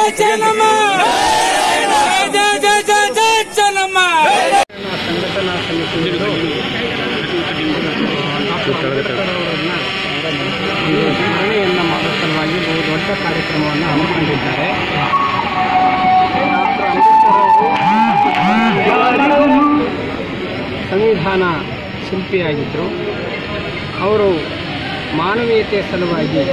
ಜಯ ಚೆನ್ನಮ್ಮ ಜಯ ಜಯ ಜಯ ಜಯ ಚೆನ್ನಮ್ಮ ಸಂಘಟನಾ ಸಮಿತಿಯವರು ಅವರನ್ನ ಒಂದು ಸ್ಮರಣೆಯನ್ನು ಮಾಡೋ ಸಲುವಾಗಿ ಬಹು ದೊಡ್ಡ ಕಾರ್ಯಕ್ರಮವನ್ನು ಹಮ್ಮಿಕೊಂಡಿದ್ದಾರೆ ಡಾಕ್ಟರ್ ಅಂಬೇಡ್ಕರ್ ಅವರು ಸಂವಿಧಾನ ಶಿಲ್ಪಿಯಾಗಿದ್ದರು ಅವರು ಮಾನವೀಯತೆಯ ಸಲುವಾಗಿ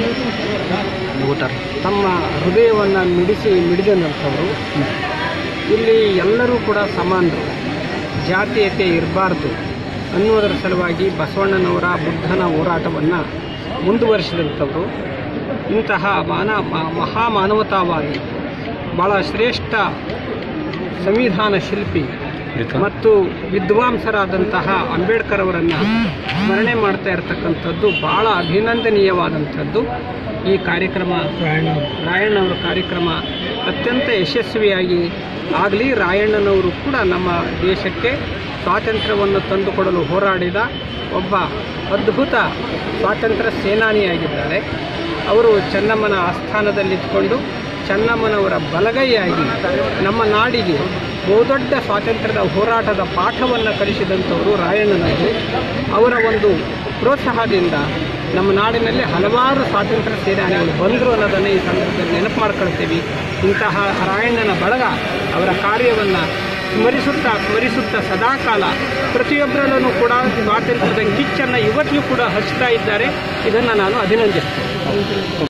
ತಮ್ಮ ಹೃದಯವನ್ನು ಮಿಡಿಸಿ ಮಿಡಿದಂಥವರು ಇಲ್ಲಿ ಎಲ್ಲರೂ ಕೂಡ ಸಮಾನರು ಜಾತೀಯತೆ ಇರಬಾರ್ದು ಅನ್ನುವುದರ ಸಲುವಾಗಿ ಬಸವಣ್ಣನವರ ಬುದ್ಧನ ಹೋರಾಟವನ್ನು ಮುಂದುವರಿಸಿದಂಥವರು ಇಂತಹ ಮಾನ ಮ- ಮಹಾಮಾನವತಾವಾದಿ ಭಾಳ ಶ್ರೇಷ್ಠ ಸಂವಿಧಾನ ಶಿಲ್ಪಿ ಮತ್ತು ವಿದ್ವಾಂಸರಾದಂತಹ ಅಂಬೇಡ್ಕರ್ ಅವರನ್ನು ಸ್ಮರಣೆ ಮಾಡ್ತಾ ಇರತಕ್ಕಂಥದ್ದು ಭಾಳ ಅಭಿನಂದನೀಯವಾದಂಥದ್ದು ಈ ಕಾರ್ಯಕ್ರಮ ರಾಯಣ್ಣವರ ಕಾರ್ಯಕ್ರಮ ಅತ್ಯಂತ ಯಶಸ್ವಿಯಾಗಿ ಆಗಲಿ ರಾಯಣ್ಣನವರು ಕೂಡ ನಮ್ಮ ದೇಶಕ್ಕೆ ಸ್ವಾತಂತ್ರ್ಯವನ್ನು ತಂದುಕೊಡಲು ಹೋರಾಡಿದ ಒಬ್ಬ ಅದ್ಭುತ ಸ್ವಾತಂತ್ರ್ಯ ಸೇನಾನಿಯಾಗಿದ್ದಾರೆ ಅವರು ಚೆನ್ನಮ್ಮನ ಆಸ್ಥಾನದಲ್ಲಿದ್ದುಕೊಂಡು ಚೆನ್ನಮ್ಮನವರ ಬಲಗೈಯಾಗಿ ನಮ್ಮ ನಾಡಿಗೆ ಬಹುದೊಡ್ಡ ಸ್ವಾತಂತ್ರ್ಯದ ಹೋರಾಟದ ಪಾಠವನ್ನು ಕಲಿಸಿದಂಥವರು ರಾಯಣ್ಣನವರು ಅವರ ಒಂದು ಪ್ರೋತ್ಸಾಹದಿಂದ ನಮ್ಮ ನಾಡಿನಲ್ಲಿ ಹಲವಾರು ಸ್ವಾತಂತ್ರ್ಯ ಸೇನಾನಿಗಳು ಬಂದರು ಅನ್ನೋದನ್ನು ಈ ಸಂದರ್ಭದಲ್ಲಿ ನೆನಪು ಮಾಡ್ಕೊಳ್ತೀವಿ ಇಂತಹ ರಾಯಣ್ಣನ ಬಳಗ ಅವರ ಕಾರ್ಯವನ್ನು ಸ್ಮರಿಸುತ್ತಾ ಸ್ಮರಿಸುತ್ತಾ ಸದಾಕಾಲ ಪ್ರತಿಯೊಬ್ಬರಲ್ಲೂ ಕೂಡ ಸ್ವಾತಂತ್ರ್ಯದ ಕಿಚ್ಚನ್ನು ಇವತ್ತಿಗೂ ಕೂಡ ಹಚ್ತಾ ಇದ್ದಾರೆ ಇದನ್ನು ನಾನು ಅಭಿನಂದಿಸ್ತೇನೆ